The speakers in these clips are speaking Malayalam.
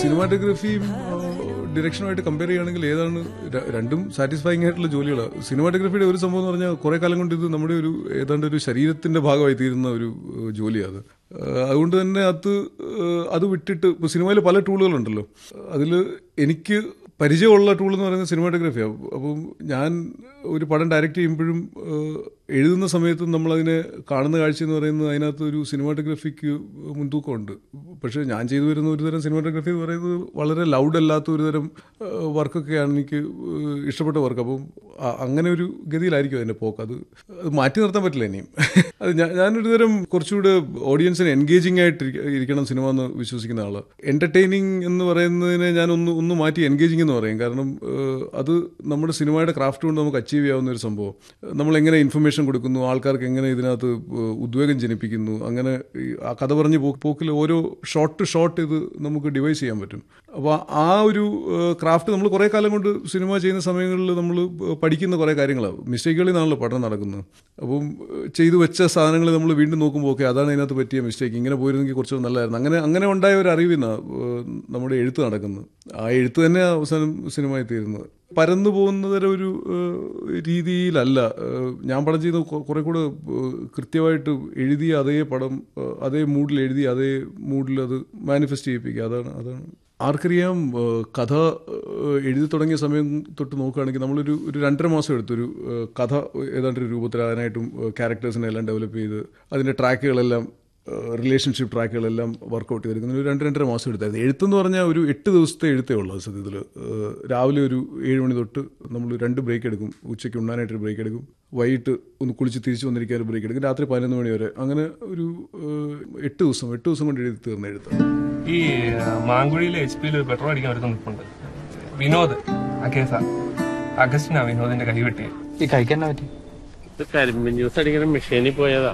സിനിമാറ്റോഗ്രഫിയും ഡിറക്ഷനുമായിട്ട് കമ്പയർ ചെയ്യുകയാണെങ്കിൽ ഏതാണ് ര- രണ്ടും സാറ്റിസ്ഫൈങ് ആയിട്ടുള്ള ജോലികളാണ് സിനിമാറ്റോഗ്രഫിയുടെ ഒരു സംഭവം എന്ന് പറഞ്ഞാൽ കുറെ കാലം കൊണ്ട് ഇത് നമ്മുടെ ഒരു ഏതാണ്ട് ഒരു ശരീരത്തിന്റെ ഭാഗമായി തീരുന്ന ഒരു ഏഹ്, ജോലിയാണ് അത് ഏഹ്, അതുകൊണ്ട് തന്നെ അത് ഏഹ്, അത് വിട്ടിട്ട് ഇപ്പോൾ സിനിമയിൽ പല ടൂളുകളുണ്ടല്ലോ അതിൽ എനിക്ക് പരിചയമുള്ള ടൂൾ എന്ന് പറയുന്നത് സിനിമാറ്റോഗ്രഫിയാണ് അപ്പം ഞാൻ ഒരു പടം ഡയറക്റ്റ് ചെയ്യുമ്പോഴും ഏഹ്, എഴുതുന്ന സമയത്തും നമ്മളതിനെ കാണുന്ന കാഴ്ച എന്ന് പറയുന്നത് അതിനകത്ത് ഒരു സിനിമാറ്റോഗ്രഫിക്ക് മുൻതൂക്കമുണ്ട് പക്ഷേ ഞാൻ ചെയ്തു വരുന്ന ഒരു തരം സിനിമാറ്റോഗ്രഫി എന്ന് പറയുന്നത് വളരെ ലൗഡ് അല്ലാത്ത ഒരു തരം ഏഹ്, വർക്കൊക്കെയാണ് എനിക്ക് ഏഹ്, ഇഷ്ടപ്പെട്ട വർക്ക് അപ്പം അ- അങ്ങനെ ഒരു ഗതിയിലായിരിക്കും അതിൻ്റെ പോക്ക് അത് അത് മാറ്റി നിർത്താൻ പറ്റില്ല ഇനിയും അത് ഞാൻ ഞാനൊരു തരം കുറച്ചുകൂടെ ഓഡിയൻസിന് എൻഗേജിങ് ആയിട്ട് ഇരിക്ക- ഇരിക്കണം സിനിമ എന്ന് വിശ്വസിക്കുന്ന ആള് എന്റർടൈനിങ് എന്ന് പറയുന്നതിനെ ഞാൻ ഒന്ന് ഒന്ന് മാറ്റി എൻഗേജിങ് എന്ന് പറയും കാരണം ഏഹ്, അത് നമ്മുടെ സിനിമയുടെ ക്രാഫ്റ്റ് കൊണ്ട് നമുക്ക് അച്ചീവ് ചെയ്യാവുന്ന ഒരു സംഭവം നമ്മൾ എങ്ങനെ ഇൻഫർമേഷൻ കൊടുക്കുന്നു ആൾക്കാർക്ക് എങ്ങനെ ഇതിനകത്ത് ഏഹ്, ഉദ്വേഗം ജനിപ്പിക്കുന്നു അങ്ങനെ ഈ ആ കഥ പറഞ്ഞ് പോക്കിൽ ഓരോ ഷോട്ട് ടു ഷോട്ട് ഇത് നമുക്ക് ഡിവൈസ് ചെയ്യാൻ പറ്റും അപ്പോൾ ആ ഒരു ക്രാഫ്റ്റ് നമ്മൾ കുറേ കാലം കൊണ്ട് സിനിമ ചെയ്യുന്ന സമയങ്ങളിൽ നമ്മൾ പഠിക്കുന്ന കുറേ കാര്യങ്ങളാണ് മിസ്റ്റേക്കുകളിൽ നിന്നാണല്ലോ പഠനം നടക്കുന്നത് അപ്പം ഏഹ്, ചെയ്തു വെച്ച സാധനങ്ങൾ നമ്മൾ വീണ്ടും നോക്കുമ്പോൾ ഓക്കെ അതാണ് ഇതിനകത്ത് പറ്റിയ മിസ്റ്റേക്ക് ഇങ്ങനെ പോയിരുന്നെങ്കിൽ കുറച്ചുകൂടെ നല്ലതായിരുന്നു അങ്ങനെ അങ്ങനെ ഉണ്ടായ ഒരു അറിവിൽ നിന്നാണ് നമ്മുടെ എഴുത്ത് നടക്കുന്നത് ആ എഴുത്ത് തന്നെ അവസാനം സിനിമയിൽ തീരുന്നത് പരന്നു പോകുന്ന തരം ഒരു ഏഹ്, രീതിയിലല്ല ഏഹ്, ഞാൻ പടം ചെയ്ത് കൊ- കുറെ കൂടെ ഏഹ്, കൃത്യമായിട്ട് എഴുതിയ അതേ പടം ഏഹ്, അതേ മൂഡിൽ എഴുതി അതേ മൂഡിൽ അത് മാനിഫെസ്റ്റ് ചെയ്യിപ്പിക്കുക അതാണ് അതാണ് ആർക്കറിയാം ഏഹ്, കഥ ഏഹ്, എഴുതി തുടങ്ങിയ സമയം തൊട്ട് നോക്കുകയാണെങ്കിൽ നമ്മളൊരു ഒരു രണ്ടര മാസം എടുത്തു ഒരു ഏഹ്, കഥ ഏതാണ്ട് ഒരു രൂപത്തിലാകാനായിട്ടും ക്യാരക്ടേഴ്സിനെ എല്ലാം ഡെവലപ്പ് ചെയ്ത് അതിൻ്റെ ട്രാക്കുകളെല്ലാം റിലേഷൻഷിപ്പ് ട്രാക്കുകളെല്ലാം വർക്കൗട്ട് ചെയ്തെടുക്കുന്ന ഒരു രണ്ട് രണ്ടര മാസം എടുത്തായിരുന്നു എഴുത്തെന്ന് പറഞ്ഞാൽ ഒരു എട്ട് ദിവസത്തെ എഴുത്തേ ഉള്ളൂ അത് സത്യത്തിൽ ഏഹ്, രാവിലെ ഒരു ഏഴ് മണി തൊട്ട് നമ്മൾ രണ്ട് ബ്രേക്ക് എടുക്കും ഉച്ചയ്ക്ക് ഉണ്ണാനായിട്ടൊരു ബ്രേക്ക് എടുക്കും വൈകിട്ട് ഒന്ന് കുളിച്ച് തിരിച്ച് വന്നിരിക്കാൻ ഒരു ബ്രേക്ക് എടുക്കും രാത്രി പതിനൊന്ന് മണി വരെ അങ്ങനെ ഒരു ഏഹ്, എട്ട് ദിവസം എട്ട് ദിവസം കൊണ്ട് എഴുതി തീർന്ന എഴുത്താണ് ഈ ആ, മാങ്കുഴിയിലെ എച്ച് പിയിൽ പെട്രോൾ അടിക്കാൻ ഒരുത്തം നിൽപ്പുണ്ട് വിനോദ് ആ കേസാ അഗസ്റ്റിനാ വിനോദിന്റെ കൈവെട്ടി ഈ കഴിക്കാൻ പറ്റി ഇത് കരിമ്പിൻ ജ്യൂസ് അടിക്കുന്ന മെഷീനിൽ പോയതാ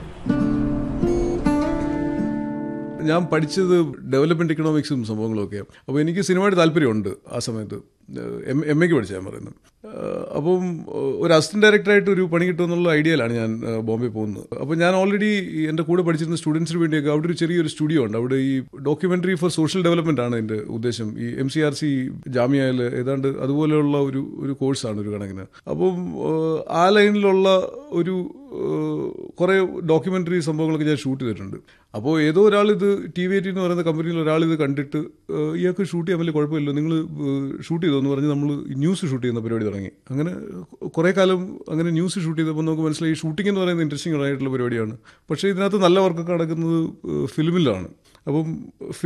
ഞാൻ പഠിച്ചത് ഡെവലപ്മെന്റ് ഇക്കണോമിക്സും സംഭവങ്ങളും ഒക്കെയാണ് അപ്പോൾ എനിക്ക് സിനിമയുടെ താല്പര്യമുണ്ട് ആ സമയത്ത് എം എം എക്ക് പഠിച്ച ഞാൻ പറയുന്നത് ഏഹ് അപ്പം ഏഹ് ഒരു അസിസ്റ്റന്റ് ഡയറക്ടറായിട്ട് ഒരു പണി കിട്ടുമെന്നുള്ള ഐഡിയയിലാണ് ഞാൻ ഏഹ് ബോംബെ പോകുന്നത് അപ്പോൾ ഞാൻ ഓൾറെഡി എൻ്റെ കൂടെ പഠിച്ചിരുന്ന സ്റ്റുഡൻസിന് വേണ്ടിയൊക്കെ അവിടെ ഒരു ചെറിയൊരു സ്റ്റുഡിയോ ഉണ്ട് അവിടെ ഈ ഡോക്യുമെന്ററി ഫോർ സോഷ്യൽ ഡെവലപ്മെന്റ് ആണ് എൻ്റെ ഉദ്ദേശം ഈ എം സി ആർ സി ജാമ്യയിൽ ഏതാണ്ട് അതുപോലെയുള്ള ഒരു ഒരു കോഴ്സാണ് ഒരു കണക്കിന് അപ്പം ഏഹ് ആ ലൈനിലുള്ള ഒരു ഏഹ് കുറേ ഡോക്യുമെന്ററി സംഭവങ്ങളൊക്കെ ഞാൻ ഷൂട്ട് ചെയ്തിട്ടുണ്ട് അപ്പോൾ ഏതോ ഒരാൾ ഇത് ടി വി എയ്റ്റി എന്ന് പറയുന്ന കമ്പനിയിൽ ഒരാൾ ഇത് കണ്ടിട്ട് ഏഹ് ഇയാൾക്ക് ഷൂട്ട് ചെയ്യാൻ വലിയ കുഴപ്പമില്ല നിങ്ങൾ ഷൂട്ട് ചെയ്തോ എന്ന് പറഞ്ഞ് നമ്മൾ ന്യൂസ് ഷൂട്ട് ചെയ്യുന്ന പരിപാടി തുടങ്ങി അങ്ങനെ കുറേ കാലം അങ്ങനെ ന്യൂസ് ഷൂട്ട് ചെയ്തപ്പോൾ നമുക്ക് മനസ്സിലായി ഷൂട്ടിംഗ് എന്ന് പറയുന്നത് ഇൻട്രസ്റ്റിംഗ് ആയിട്ടുള്ള പരിപാടിയാണ് പക്ഷേ ഇതിനകത്ത് നല്ല വർക്കൊക്കെ നടക്കുന്നത് ഫിലിമിലാണ് അപ്പം